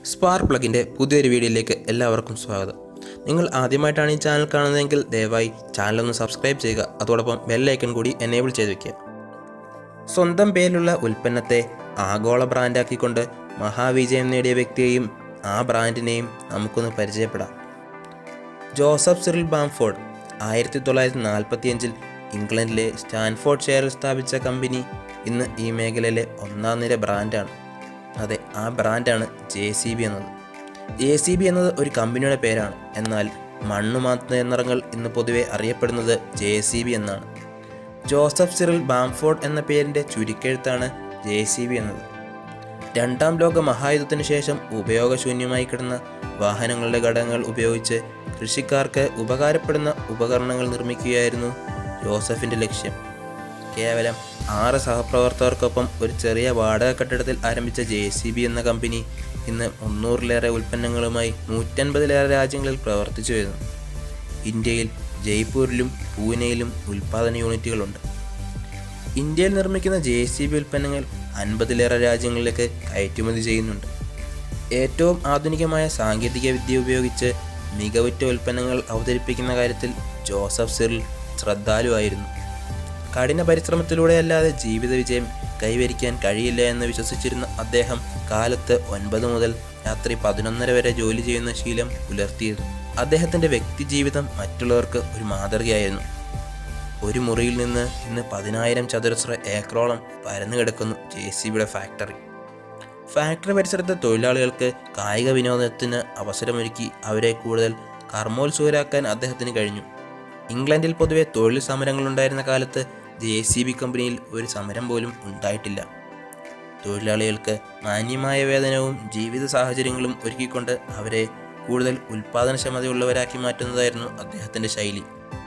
spark പ്ലഗിൻ്റെ പുതിയൊരു വീഡിയോയിലേക്ക് എല്ലാവർക്കും സ്വാഗതം നിങ്ങൾ ആദ്യമായിട്ടാണ് ഈ ചാനൽ കാണുന്നതെങ്കിൽ ദയവായി ചാനൽ ഒന്ന് സബ്സ്ക്രൈബ് ചെയ്യുക അതോടൊപ്പം ബെല്ലൈക്കൺ കൂടി എനേബിൾ ചെയ്ത് വയ്ക്കുക സ്വന്തം പേരിലുള്ള ഉൽപ്പന്നത്തെ ആഗോള ബ്രാൻഡാക്കിക്കൊണ്ട് മഹാവിജയം നേടിയ വ്യക്തിയെയും ആ ബ്രാൻഡിനെയും നമുക്കൊന്ന് പരിചയപ്പെടാം ജോസഫ് സിറിൽ ബാംഫോർഡ് ആയിരത്തി തൊള്ളായിരത്തി നാൽപ്പത്തിയഞ്ചിൽ ഇംഗ്ലണ്ടിലെ സ്റ്റാൻഫോർഡ് ഷെയറിൽ സ്ഥാപിച്ച കമ്പനി ഇന്ന് ഈ മേഖലയിലെ ഒന്നാം നിര ബ്രാൻഡാണ് അതെ ആ ബ്രാൻഡാണ് ജെ സി ബി എന്നത് ജെ സി ബി എന്നത് ഒരു കമ്പനിയുടെ പേരാണ് എന്നാൽ മണ്ണ് മാത്തുന്ന യന്ത്രങ്ങൾ ഇന്ന് പൊതുവെ അറിയപ്പെടുന്നത് ജെ സി ബി എന്നാണ് ജോസഫ് സിറിൽ ബാംഫോർഡ് എന്ന പേരിൻ്റെ ചുരുക്കെഴുത്താണ് ജെ സി ബി എന്നത് രണ്ടാം ലോക മഹായുദ്ധത്തിന് ശേഷം ഉപയോഗശൂന്യമായി കിടന്ന വാഹനങ്ങളുടെ ഘടകങ്ങൾ ഉപയോഗിച്ച് കൃഷിക്കാർക്ക് ഉപകാരപ്പെടുന്ന ഉപകരണങ്ങൾ നിർമ്മിക്കുകയായിരുന്നു ജോസഫിൻ്റെ ലക്ഷ്യം കേവലം ആറ് സഹപ്രവർത്തകർക്കൊപ്പം ഒരു ചെറിയ വാടക കെട്ടിടത്തിൽ ആരംഭിച്ച ജെ സി ബി എന്ന കമ്പനി ഇന്ന് മുന്നൂറിലേറെ ഉൽപ്പന്നങ്ങളുമായി നൂറ്റൻപതിലേറെ രാജ്യങ്ങളിൽ പ്രവർത്തിച്ചു വരുന്നു ഇന്ത്യയിൽ ജയ്പൂരിലും പൂനെയിലും ഉൽപ്പാദന യൂണിറ്റുകളുണ്ട് ഇന്ത്യയിൽ നിർമ്മിക്കുന്ന ജെ സി ബി ഉൽപ്പന്നങ്ങൾ അൻപതിലേറെ രാജ്യങ്ങളിലേക്ക് കയറ്റുമതി ചെയ്യുന്നുണ്ട് ഏറ്റവും ആധുനികമായ സാങ്കേതിക വിദ്യ ഉപയോഗിച്ച് മികവുറ്റ ഉൽപ്പന്നങ്ങൾ അവതരിപ്പിക്കുന്ന കാര്യത്തിൽ ജോസഫ് സിറിൽ ശ്രദ്ധാലുവായിരുന്നു കഠിന പരിശ്രമത്തിലൂടെയല്ലാതെ ജീവിത വിജയം കൈവരിക്കാൻ കഴിയില്ല എന്ന് വിശ്വസിച്ചിരുന്ന അദ്ദേഹം കാലത്ത് ഒൻപത് മുതൽ രാത്രി പതിനൊന്നര വരെ ജോലി ചെയ്യുന്ന ശീലം പുലർത്തിയിരുന്നു അദ്ദേഹത്തിൻ്റെ വ്യക്തിജീവിതം മറ്റുള്ളവർക്ക് ഒരു മാതൃകയായിരുന്നു ഒരു മുറിയിൽ നിന്ന് ഇന്ന് പതിനായിരം ചതുരശ്ര ഏക്കറോളം പരന്നു കിടക്കുന്നു ജെ സി ബിയുടെ ഫാക്ടറി ഫാക്ടറി പരിസരത്തെ തൊഴിലാളികൾക്ക് കായിക വിനോദത്തിന് അവസരമൊരുക്കി അവരെ കൂടുതൽ കർമ്മോത്സുകരാക്കാൻ അദ്ദേഹത്തിന് കഴിഞ്ഞു ഇംഗ്ലണ്ടിൽ പൊതുവെ തൊഴിൽ സമരങ്ങളുണ്ടായിരുന്ന കാലത്ത് ജെ സി ബി കമ്പനിയിൽ ഒരു സമരം പോലും ഉണ്ടായിട്ടില്ല തൊഴിലാളികൾക്ക് മാന്യമായ വേതനവും ജീവിത സാഹചര്യങ്ങളും ഒരുക്കിക്കൊണ്ട് അവരെ കൂടുതൽ ഉൽപ്പാദനക്ഷമതയുള്ളവരാക്കി മാറ്റുന്നതായിരുന്നു അദ്ദേഹത്തിൻ്റെ ശൈലി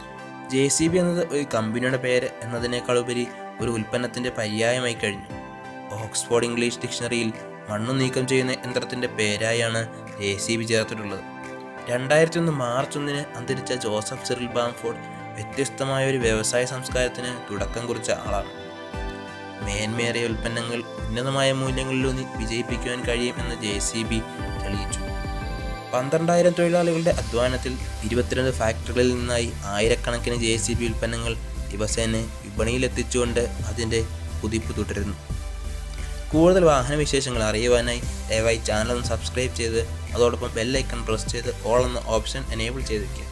ജെ സി ബി എന്നത് ഒരു കമ്പനിയുടെ പേര് എന്നതിനേക്കാളുപരി ഒരു ഉൽപ്പന്നത്തിൻ്റെ പര്യായമായി കഴിഞ്ഞു ഓക്സ്ഫോർഡ് ഇംഗ്ലീഷ് ഡിക്ഷണറിയിൽ മണ്ണു നീക്കം ചെയ്യുന്ന യന്ത്രത്തിൻ്റെ പേരായാണ് ജെ സി ബി ചേർത്തിട്ടുള്ളത് രണ്ടായിരത്തി ഒന്ന് മാർച്ച് ഒന്നിന് അന്തരിച്ച ജോസഫ് സിറിൽ ബാംഫോർഡ് വ്യത്യസ്തമായ ഒരു വ്യവസായ സംസ്കാരത്തിന് തുടക്കം കുറിച്ച ആളാണ് മേന്മേറിയ ഉൽപ്പന്നങ്ങൾ ഉന്നതമായ മൂല്യങ്ങളിലൂന്നി വിജയിപ്പിക്കുവാൻ കഴിയും എന്ന് ജെ സി ബി തെളിയിച്ചു പന്ത്രണ്ടായിരം തൊഴിലാളികളുടെ അധ്വാനത്തിൽ ഇരുപത്തിരണ്ട് ഫാക്ടറികളിൽ നിന്നായി ആയിരക്കണക്കിന് ജെ സി ബി ഉൽപ്പന്നങ്ങൾ ദിവസേന വിപണിയിലെത്തിച്ചുകൊണ്ട് അതിൻ്റെ കുതിപ്പ് തുടരുന്നു കൂടുതൽ വാഹന വിശേഷങ്ങൾ അറിയുവാനായി ദയവായി ചാനൽ ഒന്ന് സബ്സ്ക്രൈബ് ചെയ്ത് അതോടൊപ്പം ബെല്ലൈക്കൺ പ്രസ് ചെയ്ത് ഓൾ എന്ന ഓപ്ഷൻ എനേബിൾ ചെയ്ത് വയ്ക്കുക